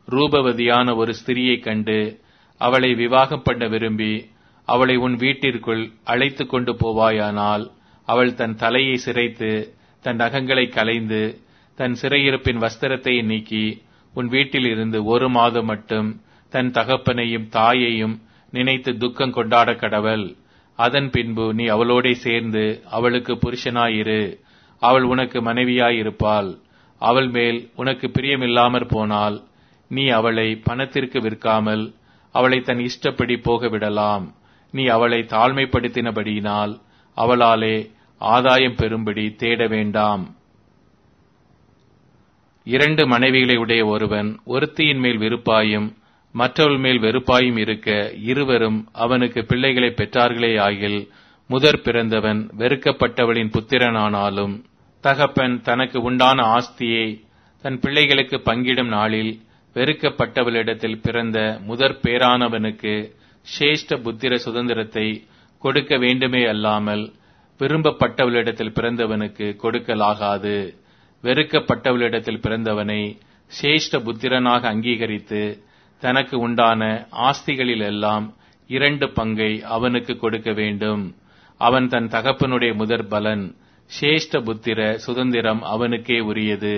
ரூபவதியான ஒரு ஸ்திரியைக் கண்டு அவளை விவாகம் பண்ண விரும்பி அவளை உன் வீட்டிற்குள் அழைத்து கொண்டு போவாயானால் அவள் தன் தலையை சிரைத்து தன் நகங்களை கலைந்து தன் சிறையிருப்பின் வஸ்திரத்தை நீக்கி உன் வீட்டில் இருந்து ஒரு மாதம் மட்டும் தன் தகப்பனையும் தாயையும் நினைத்து துக்கம் கொண்டாட கடவள் அதன் பின்பு நீ அவளோடே சேர்ந்து அவளுக்கு புருஷனாயிரு அவள் உனக்கு மனைவியாயிருப்பாள் அவள் மேல் உனக்கு பிரியமில்லாமற் போனால் நீ அவளை பணத்திற்கு விற்காமல் அவளை தன் இஷ்டப்படி போக விடலாம் நீ அவளை தாழ்மைப்படுத்தினபடியினால் அவளாலே ஆதாயம் பெறும்படி தேட வேண்டாம் இரண்டு மனைவிகளை உடைய ஒருவன் ஒருத்தியின் மேல் விருப்பாயும் மற்றவள் மேல் வெறுப்பாயும் இருக்க இருவரும் அவனுக்கு பிள்ளைகளை பெற்றார்களே ஆகில் முதற் பிறந்தவன் வெறுக்கப்பட்டவளின் புத்திரனானாலும் தகப்பன் தனக்கு உண்டான ஆஸ்தியை தன் பிள்ளைகளுக்கு பங்கிடும் நாளில் வெறுக்கப்பட்டவளிடத்தில் பிறந்த முதற் பேரானவனுக்கு சிரேஷ்ட புத்திர சுதந்திரத்தை கொடுக்க வேண்டுமே அல்லாமல் விரும்பப்பட்டவளிடத்தில் பிறந்தவனுக்கு கொடுக்கலாகாது வெறுக்கப்பட்டவளிடத்தில் பிறந்தவனை சிரேஷ்ட புத்திரனாக அங்கீகரித்து தனக்கு உண்டான ஆஸ்திகளில் எல்லாம் இரண்டு பங்கை அவனுக்கு கொடுக்க வேண்டும் அவன் தன் தகப்பனுடைய முதற் பலன் சிரேஷ்ட புத்திர சுதந்திரம் அவனுக்கே உரியது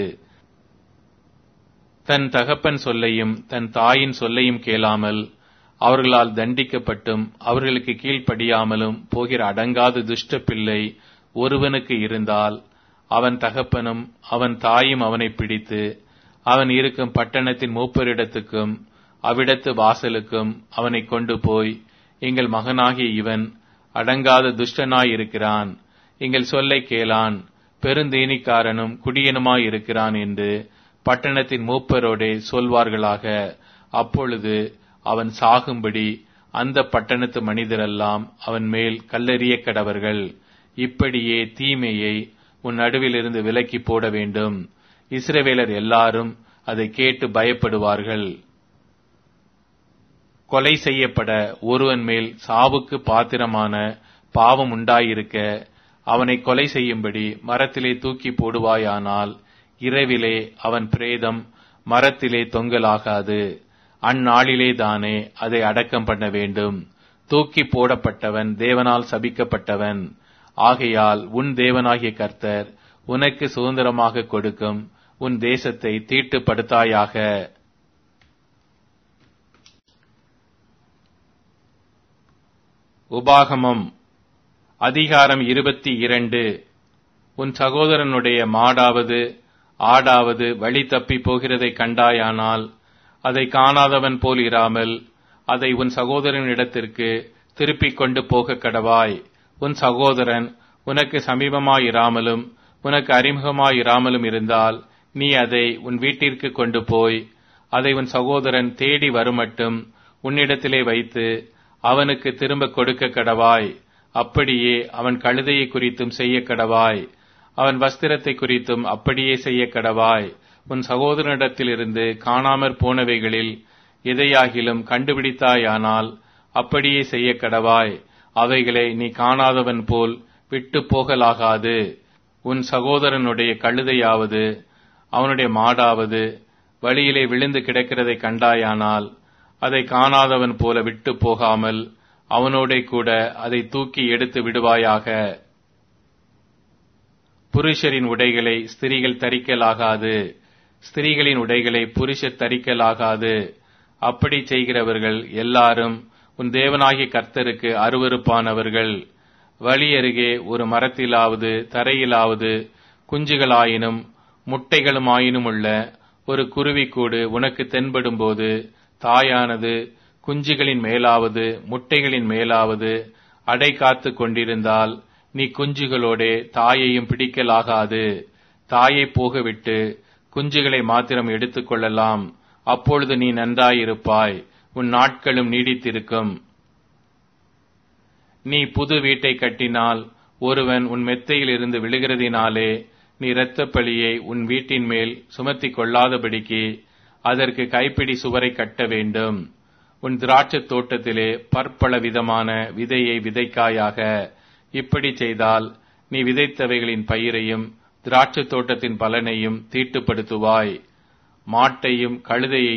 தன் தகப்பன் சொல்லையும் தன் தாயின் சொல்லையும் கேளாமல் அவர்களால் தண்டிக்கப்பட்டும் அவர்களுக்கு கீழ்ப்படியாமலும் போகிற அடங்காத துஷ்ட பிள்ளை ஒருவனுக்கு இருந்தால் அவன் தகப்பனும் அவன் தாயும் அவனை பிடித்து அவன் இருக்கும் பட்டணத்தின் மூப்பரிடத்துக்கும் அவ்விடத்து வாசலுக்கும் அவனை கொண்டு போய் எங்கள் மகனாகிய இவன் அடங்காத துஷ்டனாயிருக்கிறான் எங்கள் சொல்லை கேளான் பெருந்தேனிக்காரனும் குடியனுமாயிருக்கிறான் என்று பட்டணத்தின் மூப்பரோடே சொல்வார்களாக அப்பொழுது அவன் சாகும்படி அந்த பட்டணத்து மனிதரெல்லாம் அவன் மேல் கல்லெறிய கடவர்கள் இப்படியே தீமையை உன் நடுவிலிருந்து விலக்கி போட வேண்டும் இஸ்ரவேலர் எல்லாரும் அதை கேட்டு பயப்படுவார்கள் கொலை செய்யப்பட ஒருவன் மேல் சாவுக்கு பாத்திரமான பாவம் உண்டாயிருக்க அவனை கொலை செய்யும்படி மரத்திலே தூக்கி போடுவாயானால் இரவிலே அவன் பிரேதம் மரத்திலே தொங்கலாகாது அந்நாளிலே தானே அதை அடக்கம் பண்ண வேண்டும் தூக்கி போடப்பட்டவன் தேவனால் சபிக்கப்பட்டவன் ஆகையால் உன் தேவனாகிய கர்த்தர் உனக்கு சுதந்திரமாக கொடுக்கும் உன் தேசத்தை தீட்டுப்படுத்தாயாக உபாகமம் அதிகாரம் இருபத்தி இரண்டு உன் சகோதரனுடைய மாடாவது ஆடாவது வழி தப்பி போகிறதை கண்டாயானால் அதை காணாதவன் போல் இராமல் அதை உன் சகோதரனிடத்திற்கு திருப்பிக் கொண்டு போக கடவாய் உன் சகோதரன் உனக்கு சமீபமாயிராமலும் உனக்கு அறிமுகமாயிராமலும் இருந்தால் நீ அதை உன் வீட்டிற்கு கொண்டு போய் அதை உன் சகோதரன் தேடி வருமட்டும் உன்னிடத்திலே வைத்து அவனுக்கு திரும்ப கொடுக்க கடவாய் அப்படியே அவன் கழுதையை குறித்தும் செய்ய கடவாய் அவன் வஸ்திரத்தை குறித்தும் அப்படியே செய்ய கடவாய் உன் சகோதரனிடத்திலிருந்து காணாமற் போனவைகளில் எதையாகிலும் கண்டுபிடித்தாயானால் அப்படியே செய்ய கடவாய் அவைகளை நீ காணாதவன் போல் விட்டு போகலாகாது உன் சகோதரனுடைய கழுதையாவது அவனுடைய மாடாவது வழியிலே விழுந்து கிடக்கிறதை கண்டாயானால் அதை காணாதவன் போல விட்டு போகாமல் அவனோடே கூட அதை தூக்கி எடுத்து விடுவாயாக புருஷரின் உடைகளை ஸ்திரீகள் தரிக்கலாகாது ஸ்திரீகளின் உடைகளை புருஷர் தரிக்கலாகாது அப்படி செய்கிறவர்கள் எல்லாரும் உன் தேவனாகிய கர்த்தருக்கு அருவருப்பானவர்கள் வழி அருகே ஒரு மரத்திலாவது தரையிலாவது குஞ்சுகளாயினும் முட்டைகளுமாயினும் உள்ள ஒரு குருவிக்கூடு உனக்கு தென்படும்போது தாயானது குஞ்சுகளின் மேலாவது முட்டைகளின் மேலாவது அடை காத்து கொண்டிருந்தால் நீ குஞ்சுகளோடே தாயையும் பிடிக்கலாகாது தாயை போகவிட்டு குஞ்சுகளை மாத்திரம் எடுத்துக்கொள்ளலாம் அப்பொழுது நீ நன்றாயிருப்பாய் உன் நாட்களும் நீடித்திருக்கும் நீ புது வீட்டை கட்டினால் ஒருவன் உன் மெத்தையில் இருந்து விழுகிறதினாலே நீ இரத்தப் பழியை உன் வீட்டின் மேல் சுமத்தி கொள்ளாதபடிக்கு அதற்கு கைப்பிடி சுவரை கட்ட வேண்டும் உன் திராட்சத் தோட்டத்திலே பற்பல விதமான விதையை விதைக்காயாக இப்படி செய்தால் நீ விதைத்தவைகளின் பயிரையும் திராட்சத் தோட்டத்தின் பலனையும் தீட்டுப்படுத்துவாய் மாட்டையும் கழுதையையும்